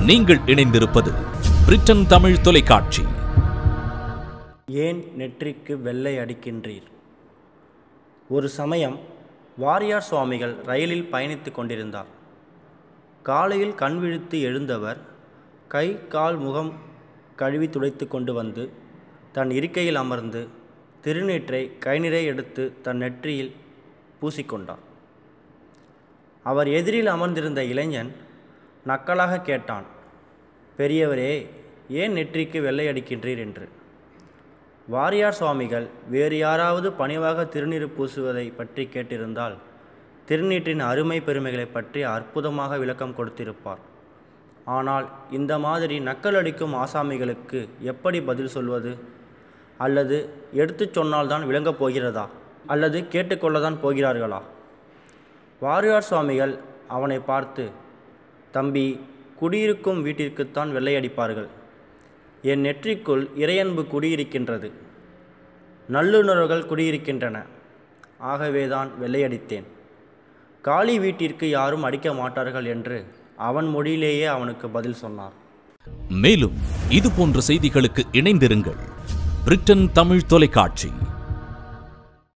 நீங்கள் இணைந்திருப்பது பிரிட்டன் தமிழ் தொலைக்காட்சி ஏன் நெற்றிக்கு வெள்ளை அடிக்கின்றீர் ஒரு சமயம் வாரியார் சுவாமிகள் ரயிலில் பயணித்து கொண்டிருந்தார் காலையில் கண் விழித்து எழுந்தவர் கை கால் முகம் கழுவி துடைத்து கொண்டு வந்து தன் இருக்கையில் அமர்ந்து திருநீற்றை கைநிறை எடுத்து தன் நெற்றியில் பூசிக்கொண்டார் அவர் எதிரில் அமர்ந்திருந்த இளைஞன் நக்கலாக கேட்டான் பெரியவரே ஏன் நெற்றிக்கு வெள்ளை அடிக்கின்றீர் என்று வாரியார் சுவாமிகள் வேறு யாராவது பணிவாக திருநீறு பூசுவதை பற்றி கேட்டிருந்தால் திருநீற்றின் அருமை பெருமைகளை பற்றி அற்புதமாக விளக்கம் கொடுத்திருப்பார் ஆனால் இந்த மாதிரி நக்கல் அடிக்கும் ஆசாமிகளுக்கு எப்படி பதில் சொல்வது அல்லது எடுத்துச் சொன்னால்தான் விளங்கப் போகிறதா அல்லது கேட்டுக்கொள்ளத்தான் போகிறார்களா வாரியார் சுவாமிகள் அவனை பார்த்து தம்பி குடியிருக்கும் வீட்டிற்குத்தான் வெள்ளையடிப்பார்கள் என் நெற்றிக்குள் இறையன்பு குடியிருக்கின்றது நல்லுணர்வுகள் குடியிருக்கின்றன ஆகவேதான் வெள்ளையடித்தேன் காளி வீட்டிற்கு யாரும் அடிக்க மாட்டார்கள் என்று அவன் மொழியிலேயே அவனுக்கு பதில் சொன்னார் மேலும் இது போன்ற செய்திகளுக்கு இணைந்திருங்கள் பிரிட்டன் தமிழ் தொலைக்காட்சி